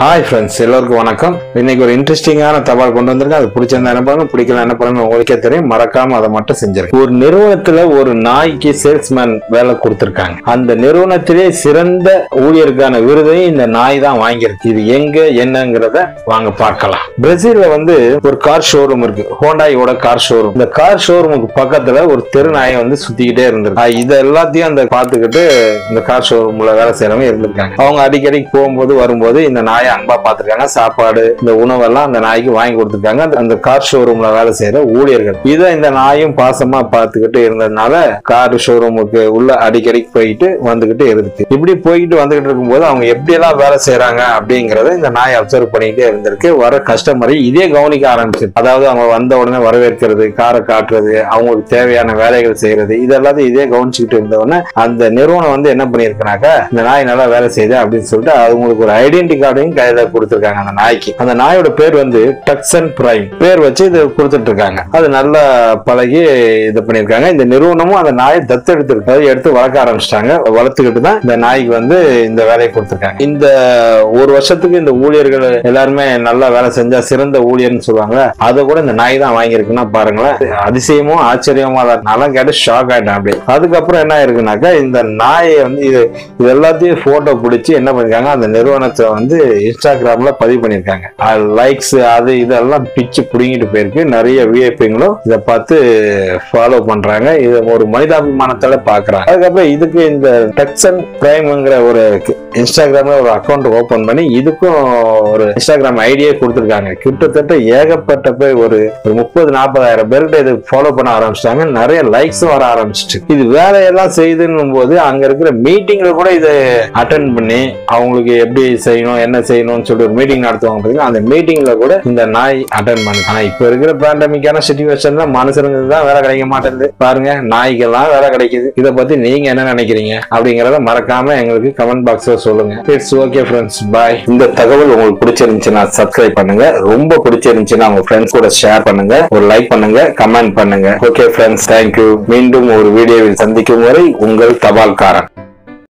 hi friends எல்லோருக்கும் வணக்கம் இன்னைக்கு ஒரு இன்ட்ரெஸ்டிங்கான தபால் கொண்டு வந்திருக்கேன் அது பிடிச்சிருந்தா என்ன பண்ணணும் பிடிக்கல என்ன பண்ணணும் உங்களுக்கே தெரியும் மறக்காம அதை மட்டும் செஞ்சிருக்கேன் ஒரு நிறுவனத்துல ஒரு நாய்க்கு சேல்ஸ்மேன் வேலை கொடுத்திருக்காங்க அந்த நிறுவனத்திலே சிறந்த ஊழியருக்கான விருதையும் இந்த நாய் தான் வாங்கியிருக்கு இது எங்க என்னங்கிறத வாங்க பார்க்கலாம் பிரேசில்ல வந்து ஒரு கார் ஷோரூம் இருக்கு ஹோண்டாயோட கார் ஷோரூம் இந்த கார் ஷோரூமுக்கு பக்கத்துல ஒரு தெரு நாயை வந்து சுத்திக்கிட்டே இருந்திருக்கு ஆஹ் இது எல்லாத்தையும் அந்த பார்த்துக்கிட்டு இந்த கார் ஷோரூம்ல வேலை செய்யறவங்க இருந்திருக்காங்க அவங்க அடிக்கடி போகும்போது வரும்போது இந்த நாயை அன்பா பார்த்திருக்காங்க சாப்பாடு இந்த உணவெல்லாம் அந்த நாய்க்கு வாங்கி கொடுத்திருக்காங்க அந்த- அந்த கார் ஷோரூம்ல வேலை செய்யற ஊழியர்கள் இதை இந்த நாயும் பாசமா பார்த்துக்கிட்டு இருந்ததுனால கார் ஷோரூமுக்கு உள்ள அடிக்கடி போயிட்டு வந்துகிட்டு இருக்கு இப்படி போயிட்டு வந்துகிட்டு இருக்கும்போது அவங்க எப்படி எல்லாம் வேலை செய்யறாங்க அப்படிங்கறத இந்த நாய் அப்சர்வ் பண்ணிக்கிட்டே இருந்திருக்கு வர கஸ்டமரை இதே கவனிக்க ஆரம்பிச்சு அதாவது அவங்க வந்த உடனே வரவேற்கிறது காரை காட்டுறது அவங்களுக்கு தேவையான வேலைகள் செய்யறது இதெல்லாத்தையும் இதே கவனிச்சுக்கிட்டு இருந்த உடனே அந்த நிறுவனம் வந்து என்ன பண்ணியிருக்கனாக்கா இந்த நாய் நல்லா வேலை செய்யுது அப்படின்னு சொல்லிட்டு அவங்களுக்கு ஒரு ஐடென்டி கார்டையும் கையில கொடுத்துருக்காங்க அந்த நாய்க்கு அந்த நாயோட பேர் வந்து டக்ஸன் பிரைம் பேர் வச்சு இது கொடுத்துட்டு இருக்காங்க அது நல்லா பழகி இது பண்ணியிருக்காங்க இந்த நிறுவனமும் அந்த நாயை தத்தெடுத்து அதை எடுத்து வளர்க்க ஆரம்பிச்சிட்டாங்க வளர்த்துக்கிட்டு தான் இந்த நாய்க்கு வந்து இந்த வேலையை கொடுத்துருக்காங்க இந்த ஒரு வருஷத்துக்கு இந்த ஊழியர்கள் எல்லாருமே நல்லா வேலை செஞ்சா சிறந்த ஊழியர்னு சொல்லுவாங்க அதை கூட இந்த நாய் தான் வாங்கியிருக்குன்னா பாருங்களேன் அதிசயமும் ஆச்சரியமா தான் நல்லா கேட்டு ஷாக் ஆயிட்டேன் அப்படி அதுக்கப்புறம் என்ன இருக்குனாக்கா இந்த நாயை வந்து இது இது எல்லாத்தையும் போட்டோ பிடிச்சி என்ன பண்ணிருக்காங்க அந்த நிறுவனத்தை வந்து இன்ஸ்டாகிராம்ல பதிவு பண்ணிருக்காங்க லைக்ஸ் அது இதெல்லாம் பிச்சு புடுங்கிட்டு போயிருக்கு நிறைய விஐபிங்களும் இதை பார்த்து ஃபாலோ பண்றாங்க இது ஒரு மனிதாபிமானத்தோட பாக்குறாங்க அதுக்கப்புறம் இதுக்கு இந்த டெக்ஸன் பிரைம்ங்கிற ஒரு இன்ஸ்டாகிராம்ல ஒரு அக்கௌண்ட் ஓபன் பண்ணி இதுக்கும் ஒரு இன்ஸ்டாகிராம் ஐடியே கொடுத்துருக்காங்க கிட்டத்தட்ட ஏகப்பட்ட பேர் ஒரு ஒரு முப்பது நாற்பதாயிரம் பேர்கிட்ட இது ஃபாலோ பண்ண ஆரம்பிச்சிட்டாங்க நிறைய லைக்ஸும் வர ஆரம்பிச்சிட்டு இது வேலையெல்லாம் செய்யுதுன்னும் போது அங்க இருக்கிற மீட்டிங்ல கூட இதை அட்டன் பண்ணி அவங்களுக்கு எப்படி செய்யணும் என்ன செய்யணும்னு சொல்லிட்டு ஒரு மீட்டிங் நடத்துவாங்க பாத்தீங்களா, அந்த மீட்டிங்ல கூட இந்த நாய் அட்டன் பண்ணு ஆனா இப்ப இருக்கிற பேண்டமிக்கான சுச்சுவேஷன்ல மனுஷனுக்கு தான் வேலை கிடைக்க மாட்டேங்குது பாருங்க நாய்க்கெல்லாம் வேலை கிடைக்குது இதை பத்தி நீங்க என்ன நினைக்கிறீங்க அப்படிங்கறத மறக்காம எங்களுக்கு கமெண்ட் பாக்ஸ்ல சொல்லுங்க இட்ஸ் ஓகே ஃப்ரெண்ட்ஸ் பாய் இந்த தகவல் உங்களுக்கு பிடிச்சிருந்துச்சுன்னா சப்ஸ்கிரைப் பண்ணுங்க ரொம்ப பிடிச்சிருந்துச்சுன்னா உங்க ஃப்ரெண்ட்ஸ் கூட ஷேர் பண்ணுங்க ஒரு லைக் பண்ணுங்க கமெண்ட் பண்ணுங்க ஓகே ஃப்ரெண்ட்ஸ் தேங்க்யூ மீண்டும் ஒரு வீடியோவில் சந்திக்கும் வரை உங்கள் தபால்காரன்